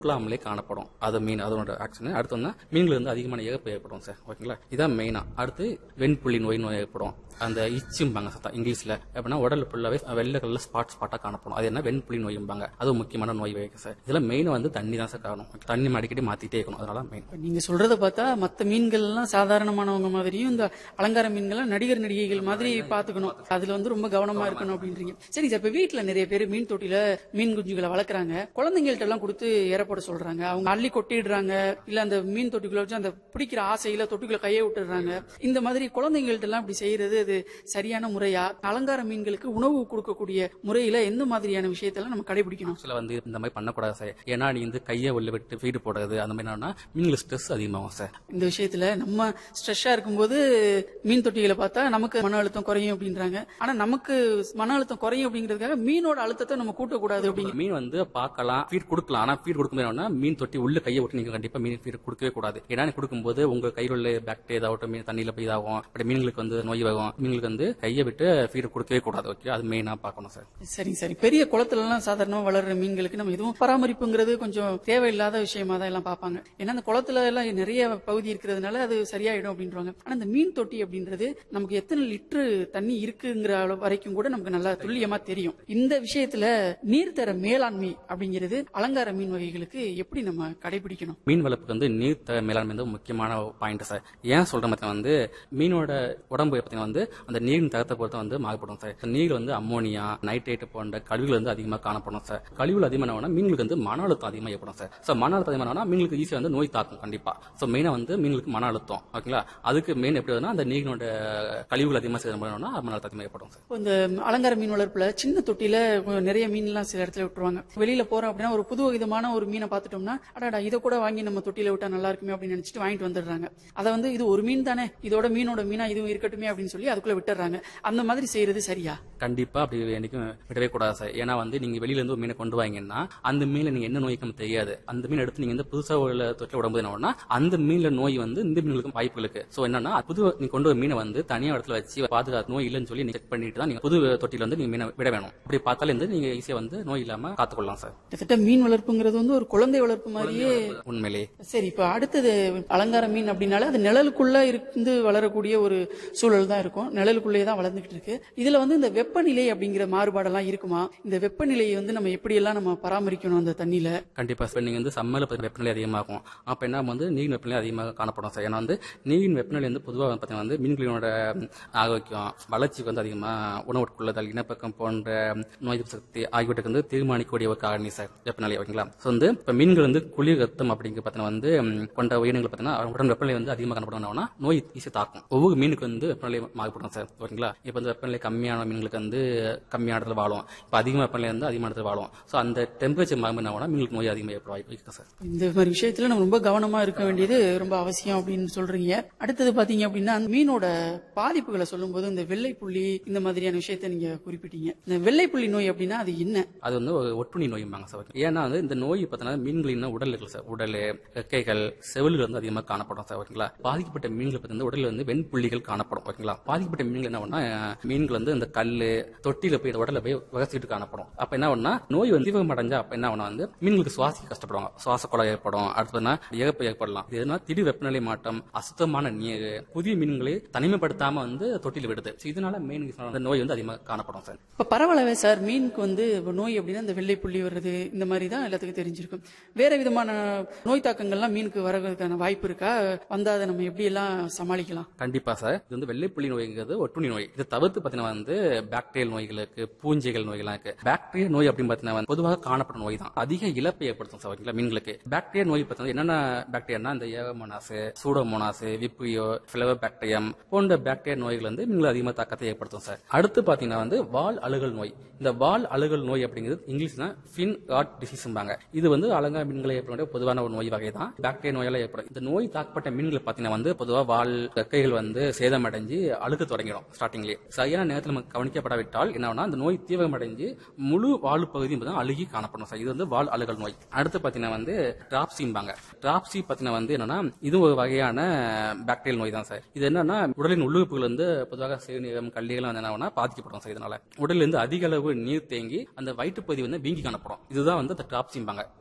இல்லாமலே காணப்படும் அது மீன் அதோட ஆக்ஷன் அடுத்து வந்து மீன்கள் வந்து அதிகமான இழப்பு ஏற்படும் சார் ஓகேங்களா இதான் மெயினா அடுத்து வெண்புள்ளி நோய் நோய் ஏற்படும் அந்த இச்சும்பாங்க சத்தா இங்கிலீஷ்ல எப்படின்னா உடல் ஃபுல்லாவே வெள்ளை கலர்ல ஸ்பாட் ஸ்பாட்டா காணப்படும் அது என்ன வெண்புள்ளி நோயும்பாங்க அது முக்கியமான நோய் வகை சார் இதுல மெயின் வந்து தண்ணி தான் சார் காரணம் தண்ணி நம்ம அடிக்கடி மாத்திட்டே இருக்கணும் அதனால மெயின் இப்ப நீங்க சொல்றத பார்த்தா மத்த மீன்கள் எல்லாம் சாதாரணமானவங்க மாதிரியும் இந்த அலங்கார மீன்களை நடிகர் நடிகைகள் மாதிரி பாத்துக்கணும் அதுல வந்து ரொம்ப கவனமா இருக்கணும் அப்படின்றீங்க சரி சார் இப்ப வீட்டுல நிறைய பேர் மீன் தொட்டில மீன் குஞ்சுகளை வளர்க்குறாங்க குழந்தைங்கள்ட்ட எல்லாம் கொடுத்து இற போட சொல்றாங்க அவங்க அள்ளி கொட்டிடுறாங்க இல்ல அந்த மீன் தொட்டிக்குள்ள வச்சு அந்த பிடிக்கிற ஆசையில தொட்டிக்குள்ள கையை விட்டுடுறாங்க இந்த மாதிரி குழந்தைங்கள்ட்ட எல்லாம் இப்படி செய்யறது அது சரியான முறையா அலங்கார மீன்களுக்கு உணவு கொடுக்கக்கூடிய முறையில எந்த மாதிரியான விஷயத்தெல்லாம் நம்ம கடைபிடிக்கணும் ஆக்சுவலா வந்து இந்த மாதிரி பண்ணக்கூடாது சார் ஏன்னா நீ வந்து கையை உள்ள விட்டு ஃபீடு போடுறது அந்த மாதிரி என்னன்னா மீன்களுக்கு ஸ்ட்ரெஸ் அதிகமாகும் சார் இந்த விஷயத்துல நம்ம ஸ்ட்ரெஸ்ஸா இருக்கும்போது மீன் தொட்டிகளை பார்த்தா நமக்கு மன அழுத்தம் குறையும் அப்படின்றாங்க ஆனா நமக்கு மன அழுத்தம் குறையும் அப்படிங்கிறதுக்காக மீனோட அழுத்தத்தை நம்ம கூட்டக்கூடாது அப்படிங்க மீன் வந்து பார்க்கலாம் ஃபீட் கொடுக்கலாம் ஆனா ஃபீட் கொடுக்கும்போது மீன் தொட்டி உள்ள கையை விட்டு நீங்க கண்டிப்பா மீன் ஃபீட் கொடுக்கவே கூடாது ஏன்னா நீ கொடுக்கும்போது உங்க கையில் உள்ள பாக்டீரியா ஏதாவட்டும் மீன் தண்ணியில போய் இதாகும் அப்படி மீன்களுக்கு வந்து நோய் வரும் மீன்களுக்கு வந்து கையை விட்டு ஃபீட் கொடுக்கவே கூடாது ஓகே அது மெயினா பார்க்கணும் சார் சரிங்க சரி பெரிய குளத்துல எல்லாம் சாதாரணமா வளர்ற மீன்களுக்கு நம்ம எதுவும் பராமரிப்புங்கிறது கொஞ்சம் தேவையில்லாத விஷயமா தான் எல்லாம் பார்ப்பாங்க ஏன்னா அந்த குளத்துல எல்லாம் நிறைய பகுதி இருக்கிறதுனால அது சரியாயிடும் அப்படின்றாங்க ஆனா இந்த மீன் தொட்டி அப்படின்றது நமக்கு எத்தனை லிட்டரு தண்ணி இருக்குங்கிற அளவு வரைக்கும் கூட நமக்கு நல்லா துல்லியமா தெரியும் இந்த விஷயத்துல நீர்த்தர மேலாண்மை அப்படிங்கிறது அலங்கார மீன் வகைகளுக்கு எப்படி நம்ம கடைபிடிக்கணும் மீன் வளர்ப்புக்கு வந்து நீர் த மேலாண்மை வந்து முக்கியமான பாயிண்ட் சார் ஏன் சொல்ற மாதிரி வந்து மீனோட உடம்பு பார்த்தீங்கன்னா வந்து அந்த நீரின் தரத்தை பொறுத்து வந்து மாறுபடும் சார் நீர் வந்து அம்மோனியா நைட்ரேட் போன்ற கழிவுகள் வந்து அதிகமாக காணப்படும் சார் கழிவுகள் அதிகமான மீன்களுக்கு வந்து மன அழுத்தம் அதிகமாக ஏற்படும் சார் ஸோ மன அழுத்தம் அதிகமான மீன்களுக்கு ஈஸியாக வந்து நோய் தாக்கும் கண்டிப்பா ஸோ மெயினாக வந்து மீன்களுக்கு மன அழுத்தம் ஓகேங்களா அதுக்கு மெயின் எப்படி வருதுன்னா அந்த நீரினோட கழிவுகள் அதிகமாக சேதப்படும்னா மன அழுத்தம் அதிகமாக ஏற்படும் சார் இப்போ இந்த அலங்கார மீன் வளர்ப்புல சின்ன தொட்டில நிறைய மீன்லாம் சில இடத்துல விட்டுருவாங்க வெளியில போறோம் அப்படின்னா ஒரு புது விதமான ஒரு மீனை பார்த்துட்டோம்னா அடாடா இதை கூட வாங்கி நம்ம தொட்டில விட்டா நல்லா இருக்குமே அப்படின்னு நினைச்சிட்டு வாங்கிட்டு வந்துடுறாங்க அதை வந்து இது ஒரு மீன் தானே இதோட மீனோட மீனா இதுவும் இருக்கட்டுமே அப்படின்னு சொல்லி அதுக்குள்ள விட்டுறாங்க அந்த மாதிரி செய்யறது சரியா கண்டிப்பா அப்படி என்னைக்கும் விடவே கூடாது சார் ஏன்னா வந்து நீங்க வெளியில இருந்து ஒரு மீனை கொண்டு வாங்கன்னா அந்த மீன்ல நீங்க என்ன நோய்க்கு நமக்கு தெரியாது அந்த மீன் எடுத்து நீங்க வந்து புதுசா உள்ள தொட்டில விடும்போது என்ன ஆகும்னா, அந்த மீன்ல நோய் வந்து இந்த மீன்களுக்கும் வாய்ப்பு இருக்கு சோ என்னன்னா புது நீங்க கொண்டு வர மீனை வந்து தனியா இடத்துல வச்சு பாதுகாத்து நோய் இல்லைன்னு சொல்லி நீங்க செக் பண்ணிட்டு தான் நீங்க புது தொட்டில வந்து நீங்க மீனை விட வேணும் அப்படி பார்த்தாலே வந்து நீங்க ஈஸியா வந்து நோய் இல்லாம காத்துக்கொள்ளலாம் சார் கிட்டத்தட்ட மீன் வளர்ப்புங்கிறது வந்து ஒரு குழந்தை வளர்ப்பு மாதிரியே உண்மையிலே சரி இப்ப அடுத்தது அலங்கார மீன் அப்படின்னால அது நிழலுக்குள்ள இருந்து வளரக்கூடிய ஒரு சூழல் தான் இருக்கும் நிழலுக்குள்ளேயே தான் வளர்ந்துகிட்டு இருக்கு இதுல வந்து இந்த வெப்பநிலை அப்படிங்கிற மாறுபாடெல்லாம் இருக்குமா இந்த வெப்பநிலையை வந்து நம்ம எப்படி எல்லாம் நம்ம பராமரிக்கணும் அந்த தண்ணியில கண்டிப்பா சார் நீங்க வந்து சம்மர்ல பார்த்தீங்கன்னா வெப்பநிலை அதிகமாகும் அப்ப என்ன வந்து நீரின் வெப்பநிலை அதிகமாக காணப்படும் சார் ஏன்னா வந்து நீரின் வெப்பநிலை வந்து பொதுவாக பார்த்தீங்கன்னா வந்து மீன்களோட ம், ஆரோக்கியம் வளர்ச்சிக்கு வந்து அதிகமா உணவுட்கொள்ளுதல் இனப்பக்கம் போன்ற நோய் எதிர்ப்பு சக்தி ஆகியவற்றுக்கு வந்து தீர்மானிக்கக்கூடிய ஒரு காரணி சார் வெப்பநிலை ஓகேங்களா ஸோ வந்து இப்போ மீன்கள் வந்து குளிர் ரத்தம் அப்படிங்கிற பார்த்தீங்கன்னா வந்து ம், கொண்ட உயிரினங்கள் பார்த்தீங்கன்னா உடல் வெப்பநிலை வந்து அதிகமாக காணப்படும் நோய் ஈஸியாக தாக்கும் ஒவ்வொரு மீனுக்கு வந்து வெப்பநிலை மாறுபடும் சார் ஓகேங்களா இப்போ வந்து வெப்பநிலை கம்மியான மீன்களுக்கு வந்து கம்மியான இடத்துல வாழும் இப்போ அதிகமாக வெப்பநிலை வந்து அதிகமான இடத்துல வாழும் ஸோ அந்த டெம்பரேச்சர் மாறும்போது என்ன ஆகும்னா மீன்களுக்கு நோய் அதிகமாக ஏற்பட வாய்ப்பு இருக்கு சார் இந்த மாதிரி விஷயத்துல நம்ம ரொம்ப கவனமா இருக்க வேண்டியது ரொம்ப அவசியம் அப்படின்னு சொல்றீங்க அடுத்தது பாத்தீங்க அப்படின்னா அந்த மீனோட பாதிப்புகளை சொல்லும்போது இந்த வெள்ளை புள்ளி இந்த மாதிரியான விஷயத்த நீங்க குறிப்பிட்டீங்க இந்த வெள்ளை புள்ளி நோய் அப்படின்னா அது என்ன அது வந்து ஒரு ஒட்டுண்ணி நோயும்பாங்க சார் ஏன்னா வந்து இந்த நோய் பார்த்தீங்கன்னா மீன்களின் உடல் இருக்கு சார் உடல் ரெக்கைகள் செவில்கள் வந்து அதிகமாக காணப்படும் சார் ஓகேங்களா பாதிக்கப்பட்ட மீன்கள் பார்த்தீங்கன்னா உடல்ல வந்து வெண்புள்ளிகள் காணப்படும் ஓகேங்களா பாதிக்கப்பட்ட மீன்கள் என்ன பண்ணா மீன்கள் வந்து இந்த கல் தொட்டியில போய் இந்த உடல்ல போய் வகசிட்டு காணப்படும் அப்ப என்ன பண்ணா நோய் வந்து தீவிரம் அடைஞ்சா அப்ப என்ன பண்ணா வந்து மீன்களுக்கு சுவாசிக்க கஷ்டப்படுவாங்க சுவாச கொலை ஏற்படும் அடுத்ததுனா இறப்பு ஏற்படலாம் இது எதுனா திடீர் வெப்பநிலை மாற்றம் அசுத்தமான நீர் புதிய மீன்களை தனிமைப்படுத்தாம வந்து தொட்டில விடுது So இதனால மெயின் அந்த நோய் வந்து அதிகமாக காணப்படும் சார் இப்ப பரவாயில்லவே சார் மீனுக்கு வந்து இப்ப நோய் அப்படின்னா இந்த வெள்ளை புள்ளி வர்றது இந்த மாதிரி தான் எல்லாத்துக்கும் தெரிஞ்சிருக்கும் வேற விதமான நோய் தாக்கங்கள்லாம் மீனுக்கு வரதுக்கான வாய்ப்பு இருக்கா வந்தா அதை நம்ம எப்படி எல்லாம் சமாளிக்கலாம் கண்டிப்பா சார் இது வந்து வெள்ளைப்புள்ளி நோய்ங்கிறது ஒட்டுண்ணி நோய் இது தவிர்த்து பாத்தீங்கன்னா வந்து பாக்டீரியல் நோய்களுக்கு பூஞ்சைகள் நோய்கள்லாம் இருக்கு பாக்டீரியா நோய் அப்படின்னு பாத்தீங்கன்னா வந்து பொதுவாக காணப்படும் நோய் தான் அதிக இழப்பை ஏற்படுத்தும் சார் ஓகேங்களா மீன்களுக்கு பாக்டீரியா நோய் பார்த்தீங்கன்னா என்னென்ன பாக்டீரியானா இந்த aeromonas pseudomonas vibrio flavobacterium போன்ற பாக்டீரியா நோய்கள் வந்து மீன்கள் அதிகமாக தாக்கத்தை ஏற்படுத்தும் சார் அடுத்து பாத்தீங்கன்னா வந்து வால் அழுகல் நோய் இந்த வால் அழுகல் நோய் அப்படிங்கிறது இங்கிலீஷ்னா ஃபின் காட் டிசீஸ்ம்பாங்க இது வந்து அலங்கா மீன்களை ஏற்பட பொதுவான ஒரு நோய் வகை தான் பாக்டீரியா நோயால ஏற்படும் இந்த நோய் தாக்கப்பட்ட மீன்களை பாத்தீங்கன்னா வந்து பொதுவா வால் ரெக்கைகள் வந்து சேதமடைஞ்சு அழுக தொடங்கிடும் ஸ்டார்டிங்லேயே சரியான நேரத்தில் நம்ம கவனிக்கப்படாவிட்டால் என்ன ஆகும்னா அந்த நோய் தீவிரமடைஞ்சு முழு வால் பகுதியும் பார்த்தீங்கன்னா அழுகி காணப்படும் சார் இது வந்து வால் அழுகல் நோய் அடுத்து பாத்தீங்கன்னா வந்து டிராப்சிம்பாங்க டிராப்சி பாத்தீங்கன்னா வந்து என்னன்னா இது ஒரு வகையான பாக்டீரியல் நோய் தான் சார் இது என்னன்னா உடலின் உள்ளுறுப்புகள் வந்து பொதுவாக சிறுநீரம் கல்லீரல் வந்து என்ன ஆகும்னா பாதிக்கப்படும் சார் இதனால உடல்ல இருந்து அதிக அளவு நீர் தேங்கி அந்த வயிற்றுப்பகுதி வந்து வீங்கி காணப்படும் இதுதான் வந்து அந்த டிராப்சிம்பாங்க பொதுவா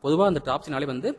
பொதுவா அந்த டிராப்சினாலே வந்து